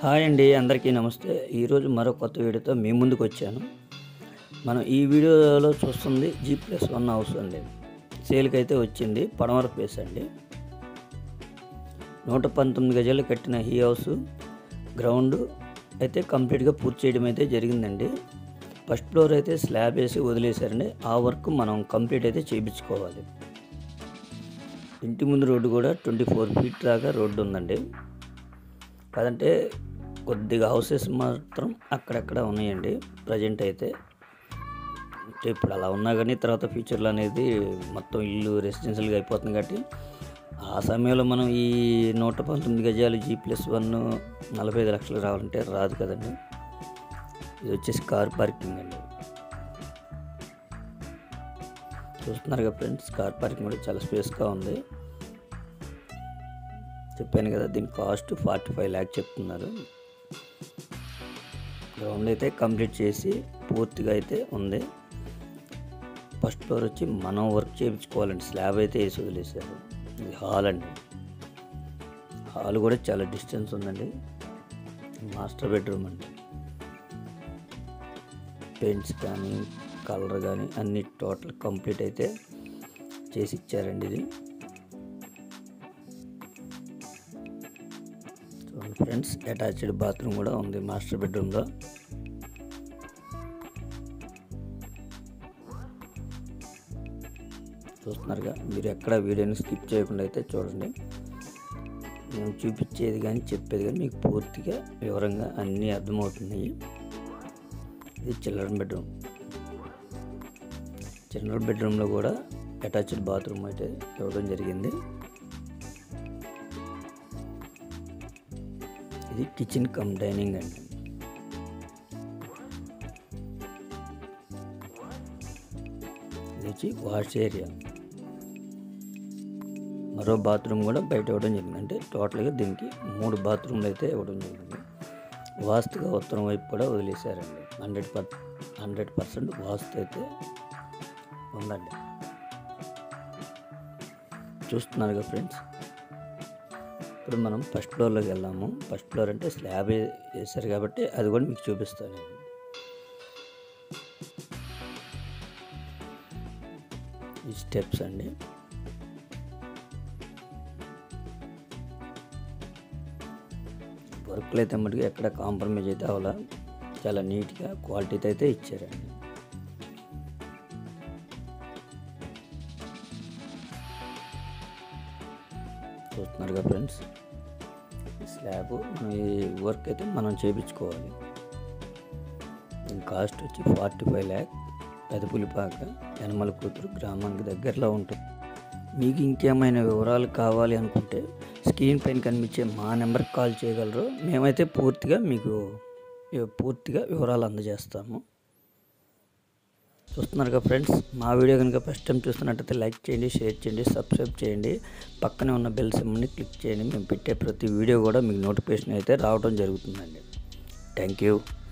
hi అండి అందరికీ నమస్తే ఈరోజు మరో కొత్త వీడియోతో మీ ముందుకు వచ్చాను మనం ఈ వీడియోలో చూస్తుంది జీ ప్లస్ వన్ హౌస్ అండి సేల్కి అయితే వచ్చింది పడమర ప్లేస్ అండి నూట పంతొమ్మిది గజాలు కట్టిన ఈ హౌస్ గ్రౌండ్ అయితే కంప్లీట్గా పూర్తి చేయడం అయితే జరిగిందండి ఫస్ట్ ఫ్లోర్ అయితే స్లాబ్ వేసి వదిలేశారండి ఆ వర్క్ మనం కంప్లీట్ అయితే చేయించుకోవాలి ఇంటి ముందు రోడ్డు కూడా ట్వంటీ ఫోర్ ఫీట్ దాకా రోడ్డు ఉందండి కాదంటే కొద్దిగా హౌసెస్ మాత్రం అక్కడక్కడ ఉన్నాయండి ప్రజెంట్ అయితే అంటే ఇప్పుడు అలా ఉన్నా కానీ తర్వాత ఫ్యూచర్లో అనేది మొత్తం ఇల్లు రెసిడెన్షియల్గా అయిపోతుంది కాబట్టి ఆ సమయంలో మనం ఈ నూట పంతొమ్మిది గజాలు జీ ప్లస్ వన్ నలభై ఐదు లక్షలు రావాలంటే రాదు కదండి ఇది వచ్చేసి కార్ పార్కింగ్ అండి చూస్తున్నారు కదా ఫ్రెండ్స్ కార్ పార్కింగ్ కూడా చాలా స్పేస్గా ఉంది చెప్పాను కదా దీని కాస్ట్ ఫార్టీ ఫైవ్ ల్యాక్ చెప్తున్నారు గ్రౌండ్ అయితే కంప్లీట్ చేసి పూర్తిగా అయితే ఉంది ఫస్ట్ ఫ్లోర్ వచ్చి మనం వర్క్ చేయించుకోవాలండి స్లాబ్ అయితే వేసి వదిలేశారు ఇది హాల్ అండి హాల్ కూడా చాలా డిస్టెన్స్ ఉందండి మాస్టర్ బెడ్రూమ్ అండి పెయింట్స్ కానీ కలర్ కానీ అన్ని టోటల్ కంప్లీట్ అయితే చేసి ఇచ్చారండి ఇది చూడండి ఫ్రెండ్స్ అటాచ్డ్ బాత్రూమ్ కూడా ఉంది మాస్టర్ బెడ్రూమ్లో చూస్తున్నారుగా మీరు ఎక్కడ వీడియోని స్కిప్ చేయకుండా అయితే చూడండి మేము చూపించేది కానీ చెప్పేది కానీ మీకు పూర్తిగా వివరంగా అన్నీ అర్థమవుతున్నాయి ఇది చిల్డ్రన్ బెడ్రూమ్ చిల్డ్రన్ బెడ్రూమ్లో కూడా అటాచ్డ్ బాత్రూమ్ అయితే ఇవ్వడం జరిగింది ఇది కిచెన్ కమ్ డైనింగ్ అండి ఇది వచ్చి వాష్ ఏరియా మరో బాత్రూమ్ కూడా బయట ఇవ్వడం జరిగింది అంటే టోటల్గా దీనికి మూడు బాత్రూమ్లు అయితే ఇవ్వడం జరిగింది వాస్తుగా ఉత్తరం వైపు కూడా వదిలేశారండి hundred per hundred percent vastu అయితే ఉందండి చూస్తున్నారుగా ఫ్రెండ్స్ ఇప్పుడు మనం ఫస్ట్ ఫ్లోర్లోకి వెళ్దాము ఫస్ట్ ఫ్లోర్ అంటే స్లాబ్ వేసారు కాబట్టి అది కూడా మీకు చూపిస్తాను నేను ఈ స్టెప్స్ అండి వర్క్లు అయితే మటుకు ఎక్కడ కాంప్రమైజ్ అయితే అవ్వాల చాలా నీట్గా క్వాలిటీతో అయితే ఇచ్చారండి చూస్తున్నారుగా ఫ్రెండ్స్ స్లాబ్ ఈ వర్క్ అయితే మనం చేయించుకోవాలి దీని కాస్ట్ వచ్చి ఫార్టీ ఫైవ్ ల్యాక్ పెదపులిపాక యనమల కూతురు గ్రామానికి దగ్గరలో ఉంటుంది మీకు ఇంకేమైనా వివరాలు కావాలి అనుకుంటే స్క్రీన్ పైన కనిపించే మా నెంబర్కి కాల్ చేయగలరు మేమైతే పూర్తిగా మీకు పూర్తిగా వివరాలు అందజేస్తాము చూస్తున్నారుగా ఫ్రెండ్స్ మా వీడియో కనుక ఫస్ట్ టైం చూస్తున్నట్టయితే లైక్ చేయండి షేర్ చేయండి సబ్స్క్రైబ్ చేయండి పక్కనే ఉన్న బెల్ సిమ్ని క్లిక్ చేయండి మేము పెట్టే ప్రతి వీడియో కూడా మీకు నోటిఫికేషన్ అయితే రావడం జరుగుతుందండి థ్యాంక్ యూ